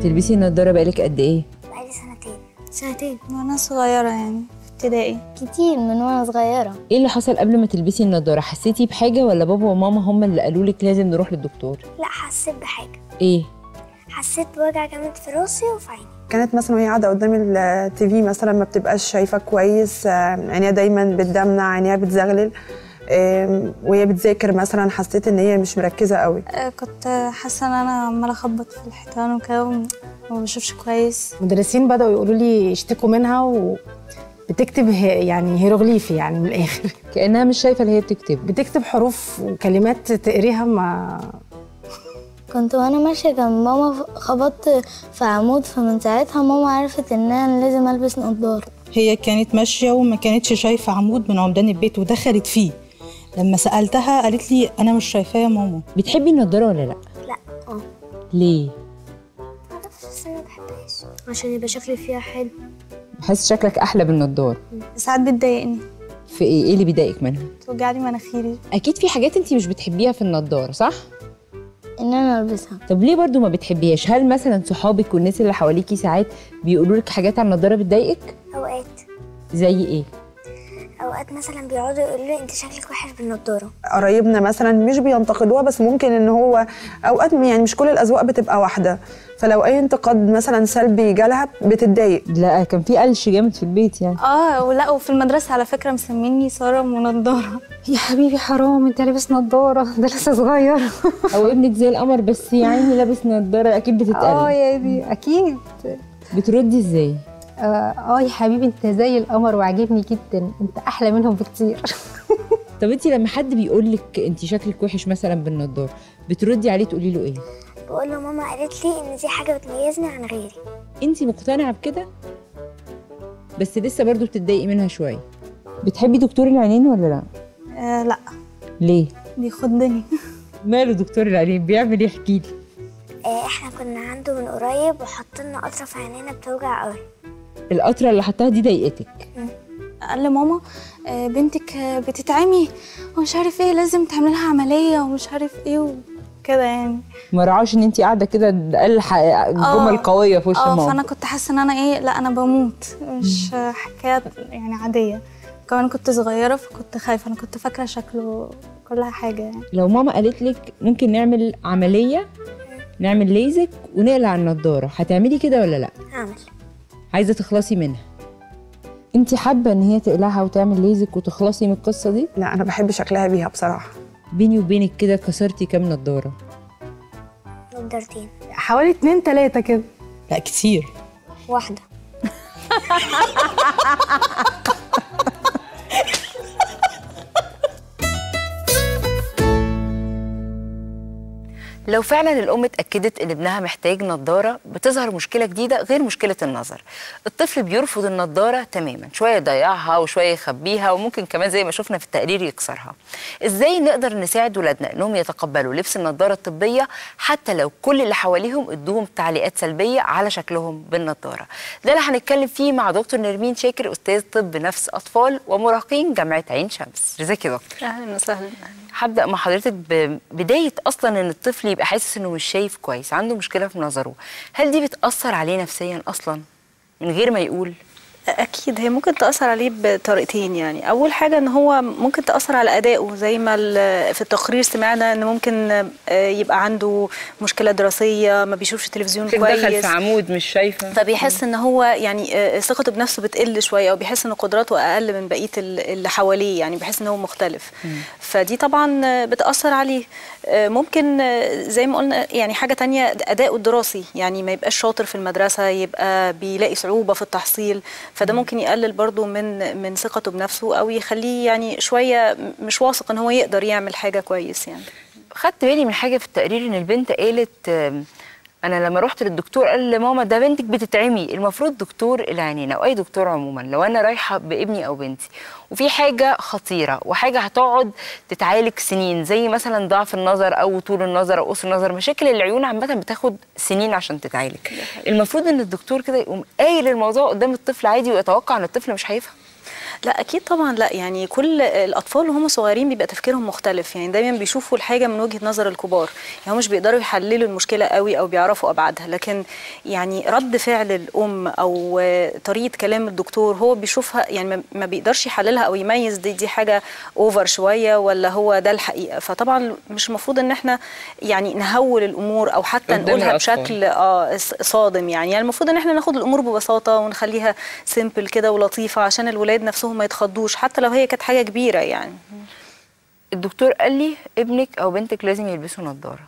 بتلبسي النضاره بقالك قد ايه بقالي سنتين سنتين وانا صغيرة يعني في ابتدائي كتير من وانا صغيرة ايه اللي حصل قبل ما تلبسي النضاره حسيتي بحاجه ولا بابا وماما هم اللي قالوا لك لازم نروح للدكتور لا حسيت بحاجة ايه حسيت بوجع جامد في راسي وفي عيني كانت مثلا وهي قاعده قدام التي في مثلا ما بتبقاش شايفه كويس آه، عينيها دايما بتدمع عينيها بتزغلل آم، وهي بتذاكر مثلا حسيت ان هي مش مركزه قوي آه، كنت حاسة ان انا عمالة اخبط في الحيطان وكده وم- وما بشوفش كويس المدرسين بدأوا يقولوا لي يشتكوا منها وبتكتب ه- يعني هيروغليفي يعني من الآخر كانها مش شايفه اللي هي بتكتب بتكتب حروف وكلمات تقريها ما كنت وانا ماشية كان ماما خبطت في عمود فمن ساعتها ماما عرفت ان انا لازم البس نضارة هي كانت ماشية وما كانتش شايفة عمود من عمدان البيت ودخلت فيه لما سألتها قالت لي أنا مش شايفاه يا ماما بتحبي النضاره ولا لا لا اه ليه معرفش بس انا مبحبهاش عشان يبقى شكلي فيها حلو بحس شكلك احلى بالنضاره ساعات بتضايقني في ايه ايه اللي بيضايقك منها توجعلي مناخيري اكيد في حاجات انت مش بتحبيها في النضاره صح ان انا البسها طب ليه برضو ما بتحبيهاش هل مثلا صحابك والناس اللي حواليكي ساعات بيقولوا لك حاجات عن النضاره بتضايقك اوقات زي ايه اوقات مثلا بيقعدوا يقولوا لي انت شكلك وحش بالنضارة قرايبنا مثلا مش بينتقدوها بس ممكن ان هو اوقات يعني مش كل الاذواق بتبقى واحده فلو اي انتقاد مثلا سلبي جالها بتتضايق لا كان في قلش جامد في البيت يعني اه ولا وفي المدرسة على فكرة مسميني سارة منضرة يا حبيبي حرام انت لابس نضارة ده لسه صغير او ابنك زي القمر بس يا عيني لابس نضاره اكيد اه بتتقل يا دي اكيد بتردي ازاي اه آه يا حبيبي انت زي القمر وعاجبني جدا انت احلى منهم بكتير طب انت لما حد بيقول لك انت شكلك وحش مثلا بالنضاره بتردي عليه تقولي له ايه بقول له ماما قالت لي ان دي حاجة بتميزني عن غيري انت مقتنعه بكده بس لسه برضو بتتضايقي منها شويه بتحبي دكتور العينين ولا لا آه لا ليه بيخضني ماله دكتور العينين بيعمل ايه احكي لي آه احنا كنا عنده من قريب وحط لنا قطرة في عينينا بتوجع قوي القطره اللي حطها دي ضايقتك قال لماما آه، بنتك آه، بتتعمي ومش عارف ايه لازم تعمل لها عملية ومش عارف ايه وكده يعني ما رعاش ان انت قاعده كده ده قال ح- جمل قويه في وش اه فانا ماما كنت حاسه ان انا ايه لا انا بموت مش آه، حكايات يعني عاديه كمان كنت صغيره فكنت خايفه انا كنت فاكره شكله كل حاجه يعني لو ماما قالت لك ممكن نعمل عمليه نعمل ليزك ونقلع النضاره هتعملي كده ولا لا هعمل عايزه تخلصي منها انت حابه ان هي تقلعها وتعمل ليزك وتخلصي من القصه دي لا انا بحب شكلها بيها بصراحه بيني وبينك كده كسرتي كام نضاره نضارتين حوالي اتنين تلاتة كده لا كتير واحدة لو فعلا الام اتاكدت ان ابنها محتاج نظاره بتظهر مشكله جديده غير مشكله النظر الطفل بيرفض النظاره تماما شويه يضيعها وشويه يخبيها وممكن كمان زي ما شفنا في التقرير يكسرها ازاي نقدر نساعد ولادنا انهم يتقبلوا لبس النظاره الطبيه حتى لو كل اللي حواليهم ادوهم تعليقات سلبيه على شكلهم بالنظاره ده اللي هنتكلم فيه مع دكتور نرمين شاكر استاذ طب نفس اطفال ومراهقين جامعه عين شمس ازيك يا دكتور اهلا وسهلا هبدا مع حضرتك ببدايه اصلا ان الطفل يبقى حاسس انه مش شايف كويس عنده مشكله في نظره هل دي بتاثر عليه نفسيا اصلا من غير ما يقول اكيد هي ممكن تاثر عليه بطريقتين يعني اول حاجه ان هو ممكن تاثر على ادائه زي ما ال- في التقرير سمعنا ان ممكن آه، يبقى عنده مشكله دراسيه ما بيشوفش تلفزيون دخل كويس في عمود مش شايفه فبيحس ان هو يعني آه، ثقته بنفسه بتقل شويه او بيحس ان قدراته اقل من بقيه ال- اللي حواليه يعني بيحس ان هو مختلف فدي طبعا آه، بتاثر عليه آه، ممكن آه، زي ما قلنا يعني حاجه تانية اداؤه الدراسي يعني ما يبقاش شاطر في المدرسه يبقى بيلاقي صعوبه في التحصيل فده ممكن يقلل برضو من من ثقته بنفسه او يخليه يعني شويه مش واثق ان هو يقدر يعمل حاجه كويس يعني خدت بالي من حاجه في التقرير ان البنت قالت آم، انا لما رحت للدكتور قال لماما ده بنتك بتتعمي المفروض دكتور العينين او اي دكتور عموما لو انا رايحه بابني او بنتي وفي حاجه خطيره وحاجه هتقعد تتعالج سنين زي مثلا ضعف النظر او طول النظر او قصر النظر مشاكل العيون عامه بتاخد سنين عشان تتعالج المفروض ان الدكتور كده يقوم قايل الموضوع قدام الطفل عادي ويتوقع ان الطفل مش هيفهم لا اكيد طبعا لا يعني كل الاطفال وهم صغيرين بيبقى تفكيرهم مختلف يعني دايما بيشوفوا الحاجه من وجهه نظر الكبار يعني هم مش بيقدروا يحللوا المشكله قوي او بيعرفوا ابعادها لكن يعني رد فعل الام او طريقه كلام الدكتور هو بيشوفها يعني ما- ما بيقدرش يحللها او يميز دي دي حاجه اوفر شويه ولا هو ده الحقيقه فطبعا مش المفروض ان احنا يعني نهول الامور او حتى قدام نقولها الأطفال. بشكل اه ص- صادم يعني يعني المفروض ان احنا ناخد الامور ببساطه ونخليها سيمبل كده ولطيفه عشان الولاد نفسهم ما يتخضوش حتى لو هي كانت حاجه كبيره يعني الدكتور قال لي ابنك او بنتك لازم يلبسوا نظاره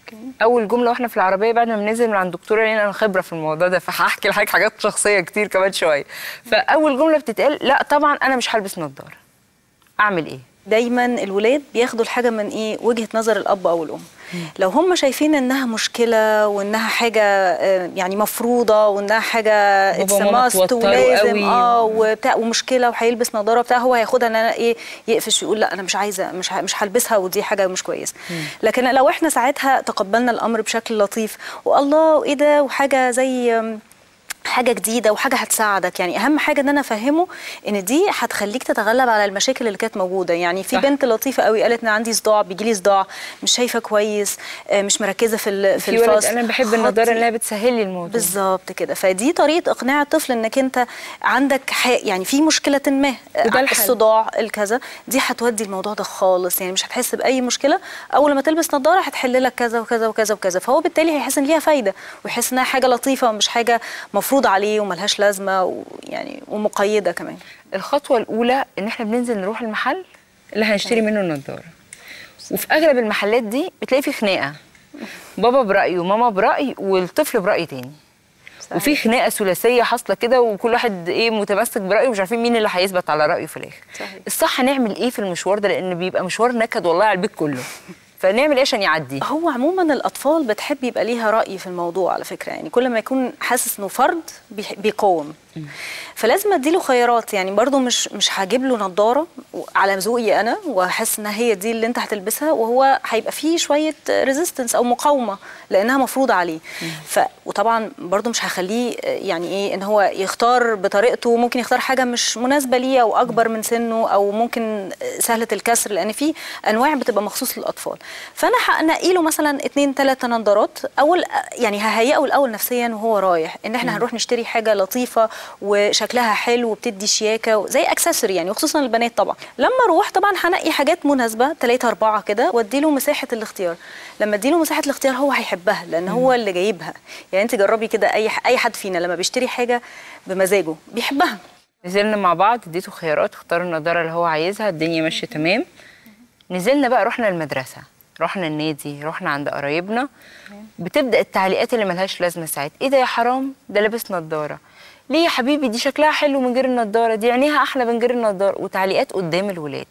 اول جمله واحنا في العربيه بعد ما بننزل من عند الدكتوره لان انا خبره في الموضوع ده فهحكي لحضرتك حاجات شخصيه كتير كمان شويه فاول جمله بتتقال لا طبعا انا مش هلبس نظاره اعمل ايه دايما الولاد بياخدوا الحاجه من ايه وجهه نظر الاب او الام لو هم شايفين انها مشكله وانها حاجه آه، يعني مفروضه وانها حاجه بابا وماما اتس ماست اتوتروا ولازم قوي. اه وبتاع ومشكله وهيلبس نظاره بتاع هو هياخدها ان انا ايه يقفش ويقول لا انا مش عايزه مش ه- مش هلبسها ودي حاجه مش كويسه لكن لو احنا ساعتها تقبلنا الامر بشكل لطيف والله وايه ده وحاجه زي آم، حاجه جديده وحاجه هتساعدك يعني اهم حاجه ان انا افهمه ان دي هتخليك تتغلب على المشاكل اللي كانت موجوده يعني في صح. بنت لطيفه قوي قالت ان عندي صداع بيجي لي صداع مش شايفه كويس آه، مش مركزه في ال- في في ولد الفصل انا بحب النضاره خطي- اللي هي بتسهل لي الموضوع بالظبط كده فدي طريقه اقناع الطفل انك انت عندك ح... يعني في مشكله ما وده الحل. الصداع الكذا دي هتودي الموضوع ده خالص يعني مش هتحس باي مشكله اول ما تلبس نظاره هتحل لك كذا وكذا وكذا وكذا فهو بالتالي هيحس ان ليها فايده ويحس انها حاجه لطيفه ومش حاجه مفروض عليه وملهاش لازمه ويعني ومقيده كمان الخطوه الاولى ان احنا بننزل نروح المحل اللي هنشتري منه النضاره وفي اغلب المحلات دي بتلاقي في خناقه بابا براي وماما براي والطفل براي تاني وفي خناقه ثلاثيه حاصله كده وكل واحد ايه متمسك برايه ومش عارفين مين اللي هيثبت على رايه في الاخر صحيح. الصح نعمل ايه في المشوار ده لان بيبقى مشوار نكد والله على البيت كله فنعمل ايه عشان يعدي هو عموما الاطفال بتحب يبقى ليها راي في الموضوع على فكره يعني كل ما يكون حاسس انه فرد بيح- بيقاوم فلازم اديله خيارات يعني برضو مش مش هجيب له نظاره على ذوقي انا واحس ان هي دي اللي انت هتلبسها وهو هيبقى فيه شويه ريزيستنس او مقاومه لانها مفروضه عليه ف وطبعا برضو مش هخليه آه، يعني ايه ان هو يختار بطريقته ممكن يختار حاجه مش مناسبه ليه او اكبر من سنه او ممكن سهله الكسر لان في انواع بتبقى مخصوص للاطفال فانا هنقي له مثلا اتنين تلاته نضارات اول يعني ههيئه الاول نفسيا وهو رايح ان احنا هنروح نشتري حاجه لطيفه وشكلها حلو وبتدي شياكه زي اكسسوري يعني وخصوصا البنات طبعا لما اروح طبعا هنقي حاجات مناسبه ثلاثه اربعه كده وادي له مساحه الاختيار لما ادي له مساحه الاختيار هو هيحبها لان هو اللي جايبها يعني انت جربي كده اي اي حد فينا لما بيشتري حاجه بمزاجه بيحبها نزلنا مع بعض اديته خيارات اختار النضاره اللي هو عايزها الدنيا ماشيه تمام نزلنا بقى رحنا المدرسه رحنا النادي رحنا عند قرايبنا بتبدا التعليقات اللي ملهاش لازمه ساعات ايه ده يا حرام ده لابس نضاره ليه يا حبيبي دي شكلها حلو من غير النضاره دي عينيها احلى من غير النضاره وتعليقات قدام الولاد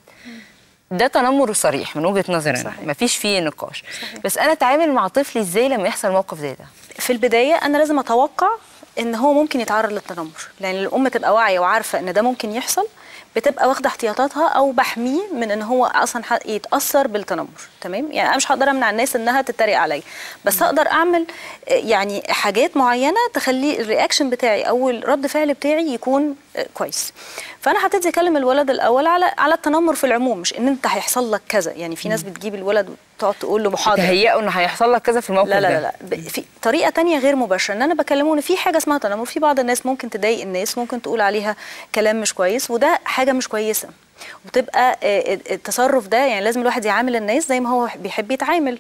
ده تنمر صريح من وجهه نظري انا صحيح. مفيش فيه نقاش بس انا اتعامل مع طفلي ازاي لما يحصل موقف زي ده في البدايه انا لازم اتوقع ان هو ممكن يتعرض للتنمر لان الام تبقى واعيه وعارفه ان ده ممكن يحصل بتبقى واخده احتياطاتها او بحميه من ان هو اصلا ح- يتاثر بالتنمر تمام يعني انا مش هقدر امنع الناس انها تتريق عليا بس هقدر اعمل آه، يعني حاجات معينه تخلي الرياكشن بتاعي او الرد فعل بتاعي يكون آه، كويس فانا هبتدي اكلم الولد الاول على على التنمر في العموم مش ان انت هيحصل لك كذا يعني في ناس بتجيب الولد وتقعد تقول له محاضره تهيئه انه هيحصل لك كذا في الموقف لا لا ده لا, لا. ب- في طريقه تانية غير مباشره ان انا بكلمه ان في حاجه اسمها تنمر في بعض الناس ممكن تضايق الناس ممكن تقول عليها كلام مش كويس وده حاجه مش كويسه وتبقى آه، التصرف ده يعني لازم الواحد يعامل الناس زي ما هو بيحب يتعامل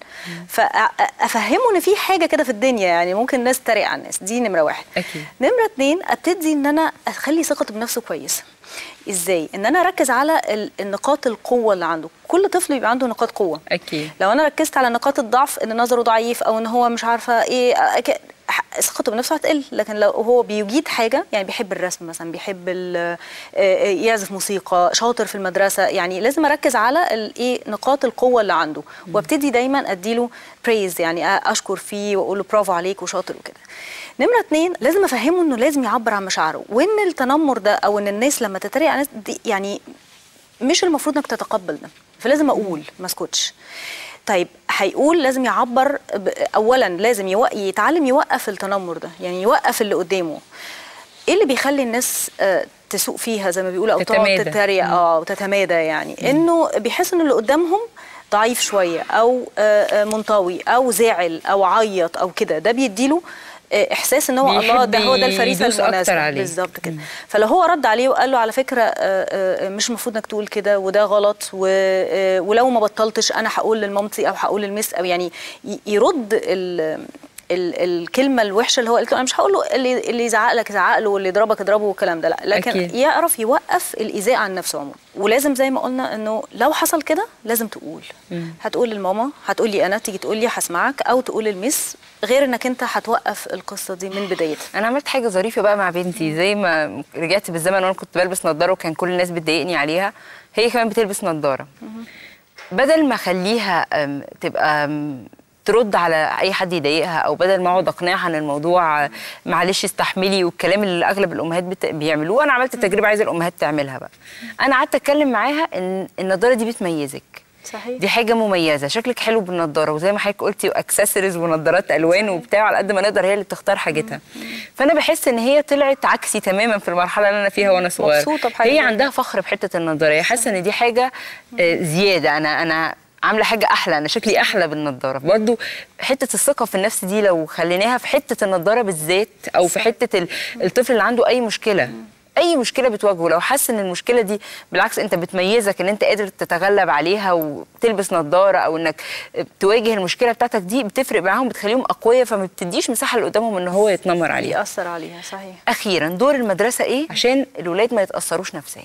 فافهمه ان في حاجه كده في الدنيا يعني ممكن الناس تتريق على الناس دي نمره واحد أكيد. نمره اتنين ابتدي ان انا اخلي ثقته بنفسه كويسه ازاي ان انا اركز على ال- النقاط القوه اللي عنده كل طفل بيبقى عنده نقاط قوه اكيد لو انا ركزت على نقاط الضعف ان نظره ضعيف او ان هو مش عارفه ايه آه، ك- ح- ثقته بنفسه هتقل لكن لو هو بيجيد حاجه يعني بيحب الرسم مثلا بيحب ال- آه، آه، يعزف موسيقى شاطر في المدرسه يعني لازم اركز على الايه نقاط القوه اللي عنده وابتدي دايما اديله بريز يعني أ- اشكر فيه واقول له برافو عليك وشاطر وكده نمرة اتنين لازم افهمه انه لازم يعبر عن مشاعره وان التنمر ده او ان الناس لما تتريق على الناس دي يعني مش المفروض انك تتقبل ده فلازم اقول ما اسكتش طيب هيقول لازم يعبر ب- اولا لازم يو... يتعلم يوقف التنمر ده يعني يوقف اللي قدامه ايه اللي بيخلي الناس آه، تسوق فيها زي ما بيقولوا او تقعد تتمادى. تتريق اه وتتمادى يعني انه بيحس ان اللي قدامهم ضعيف شويه او آه، آه، منطوي او زعل او عيط او كده ده بيديله آه، احساس ان هو الله بيحب ده هو ده الفريسه يدوس أكتر المناسبه عليه. بالظبط كده فلو هو رد عليه وقال له على فكره آه، آه، مش المفروض انك تقول كده وده غلط و- آه، ولو ما بطلتش انا هقول لمامتي او هقول للمس او يعني ي- يرد ال ال الكلمه الوحشه اللي هو قالت له انا مش هقول له اللي اللي يزعق لك يزعق له واللي يضربك اضربه والكلام ده لا لكن أكيد. يعرف يوقف الايذاء عن نفسه عموما ولازم زي ما قلنا انه لو حصل كده لازم تقول هتقول للماما هتقول لي انا تيجي تقول لي هسمعك او تقول للمس غير انك انت هتوقف القصه دي من بدايتها انا عملت حاجه ظريفه بقى مع بنتي زي ما رجعت بالزمن وانا كنت بلبس نظاره وكان كل الناس بتضايقني عليها هي كمان بتلبس نظاره بدل ما اخليها أم، تبقى أم، ترد على اي حد يضايقها او بدل ما اقعد اقنعها ان الموضوع آه، معلش استحملي والكلام اللي اغلب الامهات بت... بيعملوه انا عملت تجربه عايزه الامهات تعملها بقى انا قعدت اتكلم معاها ان النضاره دي بتميزك صحيح دي حاجه مميزه شكلك حلو بالنضاره وزي ما حضرتك قلتي واكسسوارز ونضارات الوان وبتاع على قد ما نقدر هي اللي بتختار حاجتها فانا بحس ان هي طلعت عكسي تماما في المرحله اللي انا فيها وانا صغيره مبسوطة بحاجة هي زي عندها فخر بحته النضاره هي حاسه ان دي حاجه آه، زياده انا انا عامله حاجه احلى انا شكلي احلى بالنضاره برضو حته الثقه في النفس دي لو خليناها في حته النضاره بالذات او في حته ال- الطفل اللي عنده اي مشكله اي مشكله بتواجهه لو حاسس ان المشكله دي بالعكس انت بتميزك ان انت قادر تتغلب عليها وتلبس نظاره او انك تواجه المشكله بتاعتك دي بتفرق معاهم بتخليهم اقوياء فما بتديش مساحه اللي قدامهم ان هو يتنمر عليها ياثر عليها صحيح اخيرا دور المدرسه ايه عشان الولاد ما يتاثروش نفسيا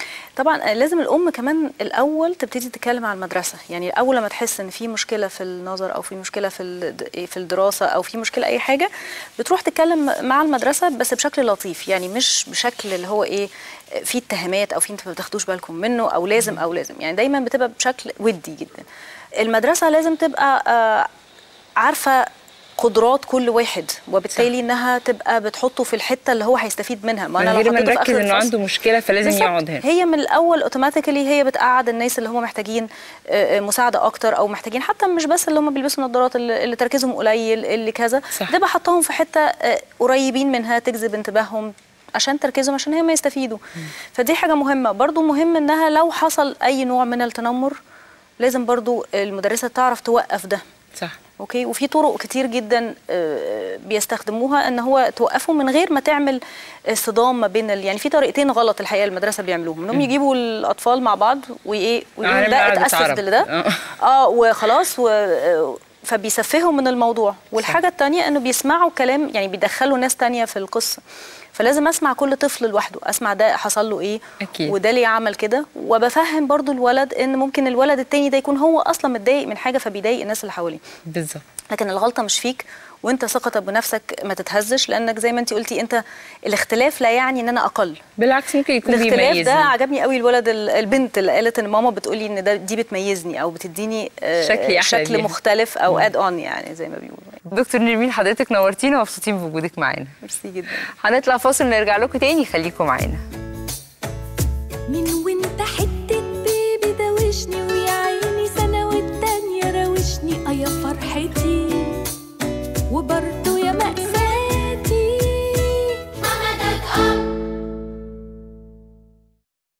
طبعا لازم الام كمان الاول تبتدي تتكلم عن المدرسه يعني اول لما تحس ان في مشكله في النظر او في مشكله في الد- في الدراسه او في مشكله اي حاجه بتروح تتكلم مع المدرسه بس بشكل لطيف يعني مش بشكل اللي هو ايه في اتهامات او في انتوا ما بتاخدوش بالكم منه او لازم او لازم يعني دايما بتبقى بشكل ودي جدا المدرسه لازم تبقى آه، عارفه قدرات كل واحد وبالتالي انها تبقى بتحطه في الحته اللي هو هيستفيد منها ما من انا لو غير ما حطيته في نركز اخر انه الفصل عنده مشكله فلازم بالظبط. يقعد هنا هي من الاول اوتوماتيكلي هي بتقعد الناس اللي هم محتاجين آه، آه، مساعده اكتر او محتاجين حتى مش بس اللي هم بيلبسوا نظارات اللي اللي تركيزهم قليل اللي كذا صح. ده بحطهم في حته آه، قريبين منها تجذب انتباههم عشان تركيزهم عشان هم يستفيدوا فدي حاجه مهمه برضو مهم انها لو حصل اي نوع من التنمر لازم برضو المدرسه تعرف توقف ده صح اوكي وفي طرق كتير جدا آه، بيستخدموها ان هو توقفه من غير ما تعمل آه، صدام ما بين ال... يعني في طريقتين غلط الحقيقه المدرسه بيعملوهم انهم يجيبوا الاطفال مع بعض وايه ويقولوا عالم ده قعدة اتاسف عرب. لده آه. اه وخلاص و... آه، فبيسفهوا من الموضوع والحاجه الثانيه انه بيسمعوا كلام يعني بيدخلوا ناس تانية في القصه فلازم اسمع كل طفل لوحده اسمع ده حصل له ايه أكيد. وده ليه عمل كده وبفهم برضو الولد ان ممكن الولد التاني ده يكون هو اصلا متضايق من حاجه فبيضايق الناس اللي حواليه بالظبط لكن الغلطه مش فيك وانت ثقتك بنفسك ما تتهزش لانك زي ما انت قلتي انت الاختلاف لا يعني ان انا اقل بالعكس ممكن يكون الاختلاف ده بيميزني عجبني قوي الولد ال- البنت اللي قالت ان ماما بتقولي ان ده دي بتميزني او بتديني آه، شكلي أحلى شكل بيها. مختلف او اد اون يعني زي ما بيقولوا دكتور نرمين حضرتك نورتينا ومبسوطين بوجودك معانا ميرسي جدا هنطلع فاصل نرجع لكم تاني خليكم معانا من وين